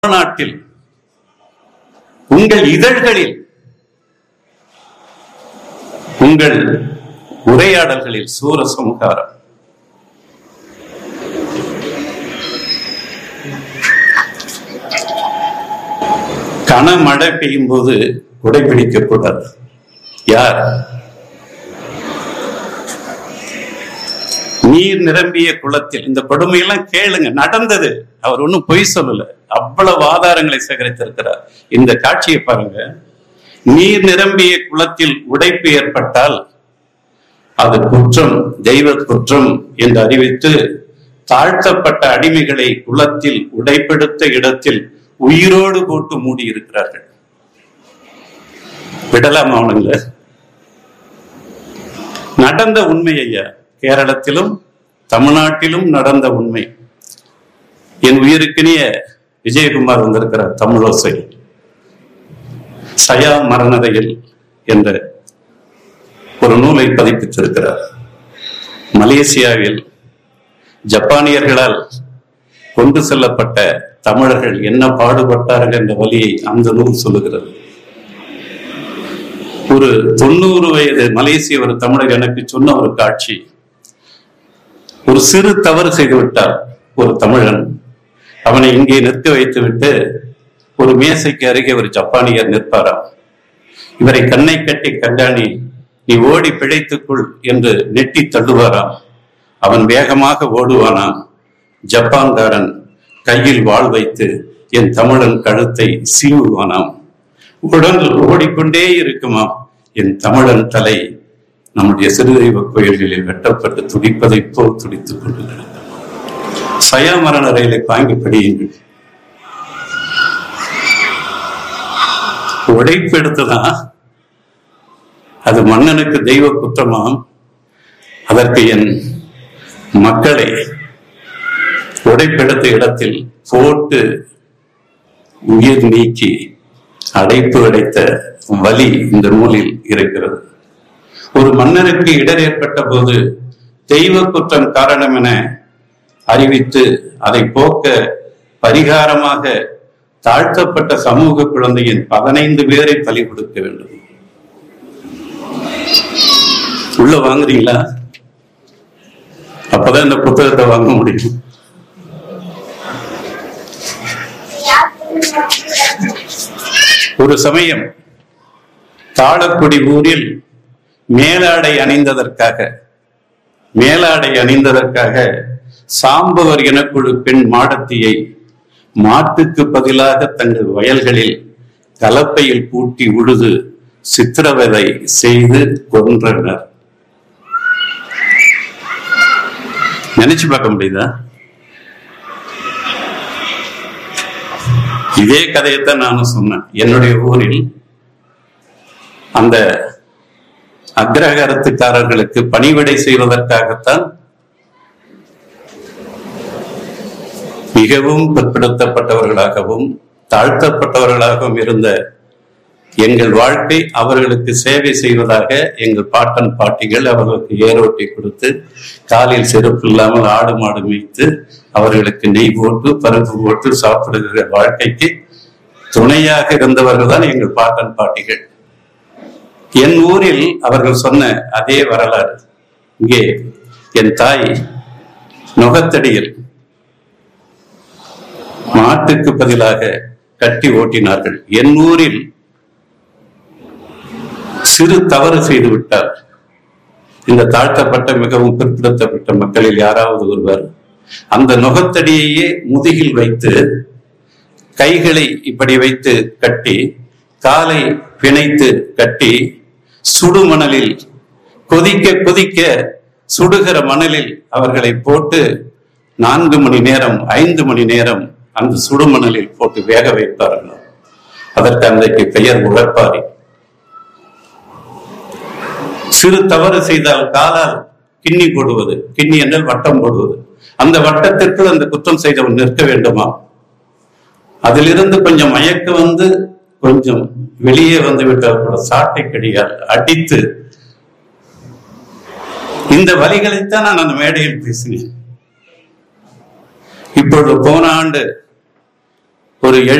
நாட்டில் உங்கள் இதழ்களில் உங்கள் உரையாடல்களில் சூரசம்ஹாரம் கனமழை பெய்யும் போது குடைபிடிக்க கூடாது யார் நீர் நிரம்பிய குளத்தில் இந்த கொடுமையெல்லாம் கேளுங்க நடந்தது அவர் ஒன்றும் பொய் சொல்லல அவ்வளவு ஆதாரங்களை சேகரித்திருக்கிறார் இந்த காட்சியை பாருங்க நீர் நிரம்பிய குளத்தில் உடைப்பு ஏற்பட்டால் அது குற்றம் தெய்வ குற்றம் என்று அறிவித்து தாழ்த்தப்பட்ட அடிமைகளை குளத்தில் உடைப்பெடுத்த இடத்தில் உயிரோடு போட்டு மூடி இருக்கிறார்கள் விடலாமா அவனுங்கள நடந்த உண்மை ஐயா கேரளத்திலும் தமிழ்நாட்டிலும் நடந்த உண்மை என் உயிருக்கினிய விஜயகுமார் வந்திருக்கிறார் தமிழோசை சயா மரணதையில் என்ற ஒரு நூலை பதிப்பித்திருக்கிறார் மலேசியாவில் ஜப்பானியர்களால் கொண்டு செல்லப்பட்ட தமிழர்கள் என்ன பாடுபட்டார்கள் என்ற வழியை அந்த நூல் சொல்லுகிறது ஒரு தொண்ணூறு வயது மலேசிய ஒரு தமிழர் எனக்கு சொன்ன ஒரு காட்சி ஒரு சிறு தவறு செய்து விட்டார் ஒரு தமிழன் அவனை இங்கே நிற்க வைத்துவிட்டு ஒரு மேசைக்கு அருகே ஒரு ஜப்பானியர் நிற்பாராம் இவரை கண்ணை கட்டி கண்டாணி நீ ஓடி பிழைத்துக்குள் என்று நெட்டி தள்ளுவாராம் அவன் வேகமாக ஓடுவானாம் ஜப்பான்காரன் கையில் வாழ் வைத்து என் தமிழன் கழுத்தை சீவுவானாம் உடல் ஓடிக்கொண்டே இருக்குமாம் என் தமிழன் தலை நம்முடைய சிறுதெய்வ கோயில்களில் வெட்டப்பட்டு துடிப்பதைப் போல் துடித்துக் கொண்டிருக்கிறது சயா மரண ரயிலை தாங்கி படியுங்கள் உடைப்பு எடுத்துதான் அது மன்னனுக்கு தெய்வ குற்றமாம் அதற்கு என் மக்களை உடைப்பெடுத்த இடத்தில் போட்டு உயிர் நீக்கி அடைப்பு அடைத்த வலி இந்த நூலில் இருக்கிறது ஒரு மன்னருக்கு இடர் ஏற்பட்ட போது தெய்வ குற்றம் காரணம் என அறிவித்து அதை போக்க பரிகாரமாக தாழ்த்தப்பட்ட சமூக குழந்தையின் பதினைந்து பேரை பலி கொடுக்க வேண்டும் உள்ள வாங்குறீங்களா அப்பதான் இந்த புத்தகத்தை வாங்க முடியும் ஒரு சமயம் தாளக்குடி ஊரில் மேலாடை அணிந்ததற்காக மேலாடை அணிந்ததற்காக சாம்பவர் எனக்குழு பெண் மாடத்தியை மாட்டுக்கு பதிலாக தங்கள் வயல்களில் கலப்பையில் பூட்டி உழுது சித்திரவதை செய்து கொன்றனர் நினைச்சு பார்க்க முடியுதா இதே கதையைத்தான் நானும் சொன்னேன் என்னுடைய ஊரில் அந்த அக்ரஹாரத்துக்காரர்களுக்கு பணிவிடை செய்வதற்காகத்தான் மிகவும் பிற்படுத்தப்பட்டவர்களாகவும் தாழ்த்தப்பட்டவர்களாகவும் இருந்த எங்கள் வாழ்க்கை அவர்களுக்கு சேவை செய்வதாக எங்கள் பாட்டன் பாட்டிகள் அவர்களுக்கு ஏரோட்டி கொடுத்து காலில் செருப்பு இல்லாமல் ஆடு மாடு மேய்த்து அவர்களுக்கு நெய் போட்டு பருப்பு போட்டு சாப்பிடுகிற வாழ்க்கைக்கு துணையாக இருந்தவர்கள் தான் எங்கள் பாட்டன் பாட்டிகள் என் ஊரில் அவர்கள் சொன்ன அதே வரலாறு இங்கே என் தாய் நுகத்தடியில் மாட்டுக்கு பதிலாக கட்டி ஓட்டினார்கள் என் ஊரில் சிறு தவறு செய்து விட்டார் இந்த தாழ்த்தப்பட்ட மிகவும் பிற்படுத்தப்பட்ட மக்களில் யாராவது ஒருவர் அந்த நுகத்தடியையே முதுகில் வைத்து கைகளை இப்படி வைத்து கட்டி காலை பிணைத்து கட்டி சுடு மணலில் கொதிக்க கொதிக்க சுடுகிற மணலில் அவர்களை போட்டு நான்கு மணி நேரம் ஐந்து மணி நேரம் அந்த சுடுமணலில் போட்டு வேக வைப்பார்கள் அதற்கு அன்றைக்கு பெயர் உழைப்பாரி சிறு தவறு செய்தால் காலால் கிண்ணி போடுவது கிண்ணி என்றால் வட்டம் போடுவது அந்த வட்டத்திற்குள் அந்த குற்றம் செய்தவன் நிற்க வேண்டுமா அதிலிருந்து கொஞ்சம் மயக்க வந்து கொஞ்சம் வெளியே வந்து விட்டால் கூட சாட்டை கடியால் அடித்து இந்த வழிகளைத்தான் நான் அந்த மேடையில் பேசினேன் இப்பொழுது போன ஆண்டு ஒரு